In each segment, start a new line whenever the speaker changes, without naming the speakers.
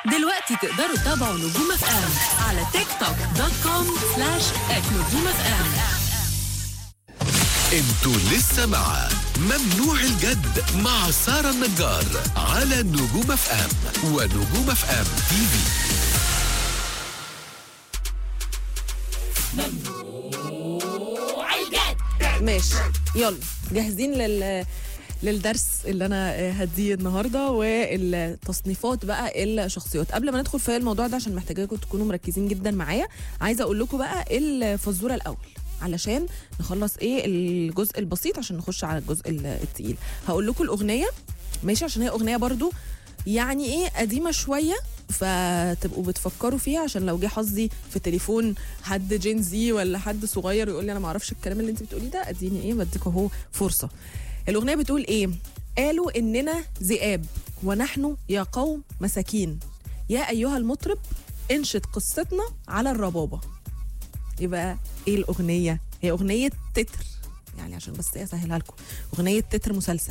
دلوقتي تقدروا تتابعوا نجوم اف ام على تيك توك دوت كوم سلاش نجوم اف ام
انتوا لسه مع ممنوع الجد مع سارة النجار على نجوم اف ام ونجوم اف ام تي في
ماشي يلا جاهزين لل للدرس اللي انا هديه النهارده والتصنيفات بقى الشخصيات قبل ما ندخل في الموضوع ده عشان محتاجاكم تكونوا مركزين جدا معايا عايزه اقول لكم بقى الفزوره الاول علشان نخلص ايه الجزء البسيط عشان نخش على الجزء التقيل هقول لكم الاغنيه ماشي عشان هي اغنيه برضو يعني ايه قديمه شويه فتبقوا بتفكروا فيها عشان لو جه حظي في تليفون حد جين زي ولا حد صغير يقول لي انا ما اعرفش الكلام اللي انت بتقوليه ده اديني ايه بديك اهو فرصه الاغنيه بتقول ايه قالوا اننا ذئاب ونحن يا قوم مساكين يا ايها المطرب انشد قصتنا على الربابه يبقى ايه الاغنيه هي اغنيه تتر يعني عشان بس ايه اسهلها لكم اغنيه تتر مسلسل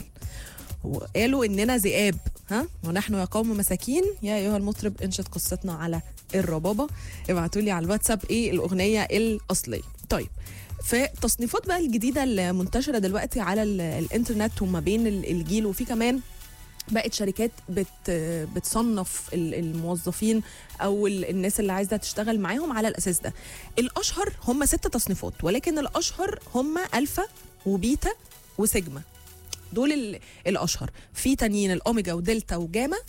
وقالوا اننا ذئاب ها ونحن يا قوم مساكين يا ايها المطرب انشد قصتنا على الربابه ابعتوا لي على الواتساب ايه الاغنيه الاصليه طيب في التصنيفات بقى الجديده المنتشره دلوقتي على ال- الانترنت وما بين ال- الجيل وفي كمان بقت شركات بت بتصنف ال- الموظفين او ال- الناس اللي عايزه تشتغل معاهم على الاساس ده الاشهر هم ست تصنيفات ولكن الاشهر هم الفا وبيتا وسيجما دول ال- الاشهر في تانيين الاوميجا ودلتا وجاما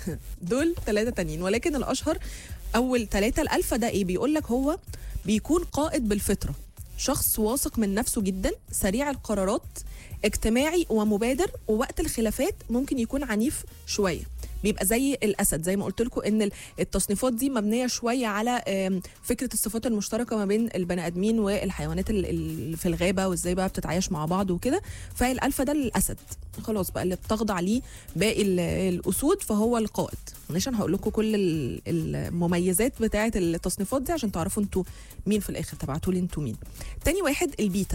دول ثلاثه تانيين ولكن الاشهر اول ثلاثه الالفا ده ايه بيقول لك هو بيكون قائد بالفطره شخص واثق من نفسه جدا سريع القرارات اجتماعي ومبادر ووقت الخلافات ممكن يكون عنيف شويه بيبقى زي الاسد زي ما قلت لكم ان ال- التصنيفات دي مبنيه شويه على آم، فكره الصفات المشتركه ما بين البني ادمين والحيوانات ال- ال- في الغابه وازاي بقى بتتعايش مع بعض وكده فالالفا ده الاسد خلاص بقى اللي بتخضع ليه باقي ال- الاسود فهو القائد ماشي انا هقول لكم كل ال- المميزات بتاعه التصنيفات دي عشان تعرفوا انتوا مين في الاخر تبعتوا لي انتوا مين تاني واحد البيتا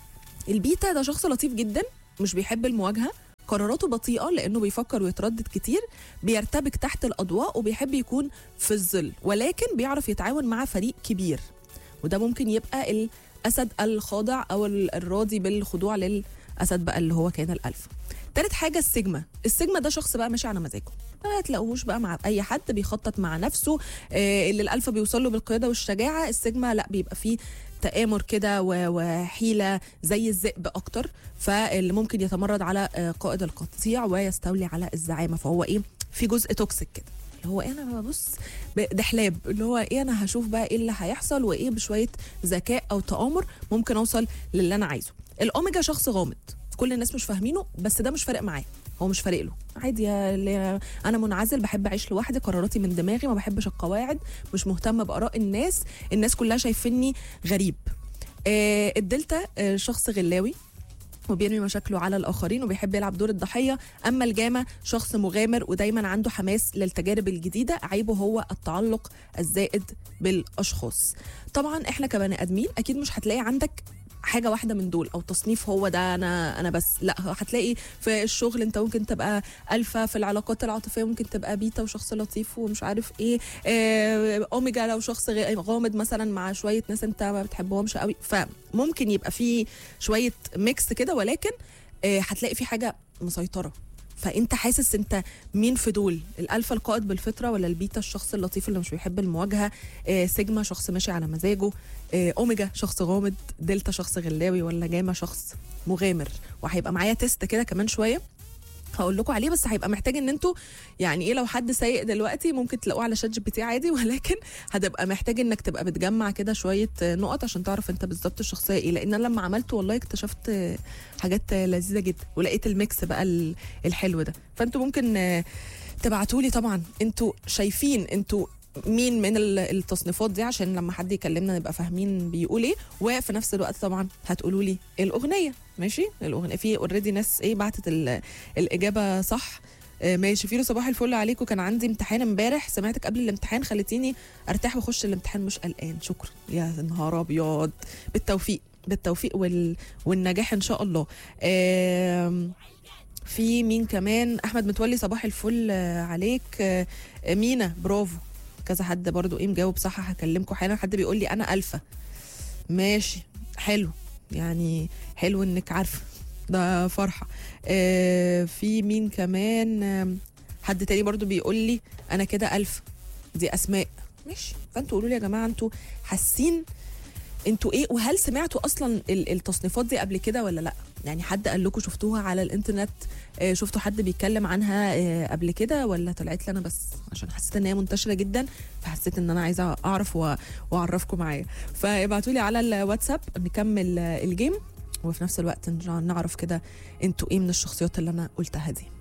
البيتا ده شخص لطيف جدا مش بيحب المواجهه قراراته بطيئه لانه بيفكر ويتردد كتير بيرتبك تحت الاضواء وبيحب يكون في الظل ولكن بيعرف يتعاون مع فريق كبير وده ممكن يبقى الاسد الخاضع او ال- الراضي بالخضوع للاسد بقى اللي هو كان الالفا تالت حاجه السيجما السيجما ده شخص بقى ماشي على مزاجه ما هتلاقوهوش بقى مع اي حد بيخطط مع نفسه آه اللي الالفا بيوصل له بالقياده والشجاعه السيجما لا بيبقى فيه تآمر كده و- وحيلة زي الذئب أكتر فاللي ممكن يتمرد على آه، قائد القطيع ويستولي على الزعامة فهو إيه في جزء توكسيك كده اللي هو إيه أنا ببص ب- دحلاب اللي هو إيه أنا هشوف بقى إيه اللي هيحصل وإيه بشوية ذكاء أو تآمر ممكن أوصل للي أنا عايزه الأوميجا شخص غامض كل الناس مش فاهمينه بس ده مش فارق معاه هو مش فارق له عادي يا اللي انا منعزل بحب اعيش لوحدي قراراتي من دماغي ما بحبش القواعد مش مهتم باراء الناس الناس كلها شايفيني غريب آه الدلتا آه شخص غلاوي وبيرمي مشاكله على الاخرين وبيحب يلعب دور الضحيه اما الجامع شخص مغامر ودايما عنده حماس للتجارب الجديده عيبه هو التعلق الزائد بالاشخاص طبعا احنا كبني ادمين اكيد مش هتلاقي عندك حاجه واحده من دول او تصنيف هو ده انا انا بس لا هتلاقي في الشغل انت ممكن تبقى الفا في العلاقات العاطفيه ممكن تبقى بيتا وشخص لطيف ومش عارف ايه آه، اوميجا لو شخص غ- غامض مثلا مع شويه ناس انت ما بتحبهمش قوي فممكن يبقى في شويه ميكس كده ولكن آه، هتلاقي في حاجه مسيطره فانت حاسس انت مين في دول الالفا القائد بالفطره ولا البيتا الشخص اللطيف اللي مش بيحب المواجهه آه سيجما شخص ماشي على مزاجه آه اوميجا شخص غامض دلتا شخص غلاوي ولا جاما شخص مغامر وهيبقى معايا تيست كده كمان شويه هقول لكم عليه بس هيبقى محتاج ان انتوا يعني ايه لو حد سايق دلوقتي ممكن تلاقوه على شات جي بي تي عادي ولكن هتبقى محتاج انك تبقى بتجمع كده شويه نقط عشان تعرف انت بالظبط الشخصيه ايه لان انا لما عملته والله اكتشفت حاجات لذيذه جدا ولقيت الميكس بقى ال- الحلو ده فانتوا ممكن تبعتوا لي طبعا انتوا شايفين انتوا مين من ال- التصنيفات دي عشان لما حد يكلمنا نبقى فاهمين بيقول ايه وفي نفس الوقت طبعا هتقولوا لي الاغنيه ماشي الاغنيه في اوريدي ناس ايه بعتت ال- الاجابه صح آه، ماشي فيرو صباح الفل عليكم كان عندي امتحان امبارح سمعتك قبل الامتحان خليتيني ارتاح واخش الامتحان مش قلقان شكرا يا نهار ابيض بالتوفيق بالتوفيق وال... والنجاح ان شاء الله آم... في مين كمان احمد متولي صباح الفل آه، عليك آه، آه، مينا برافو كذا حد برضو ايه مجاوب صح هكلمكم حالا حد بيقول لي انا الفا ماشي حلو يعني حلو انك عارفه ده فرحه آه في مين كمان آم، حد تاني برضو بيقول لي انا كده الفا دي اسماء ماشي فانتوا قولوا لي يا جماعه انتوا حاسين انتوا ايه وهل سمعتوا اصلا ال- التصنيفات دي قبل كده ولا لا يعني حد قال لكم شفتوها على الانترنت آه، شفتوا حد بيتكلم عنها آه، قبل كده ولا طلعت لي انا بس عشان حسيت ان هي منتشره جدا فحسيت ان انا عايزه اعرف و- واعرفكم معايا فابعتوا لي على الواتساب نكمل آه، الجيم وفي نفس الوقت نرجع نعرف كده انتوا ايه من الشخصيات اللي انا قلتها دي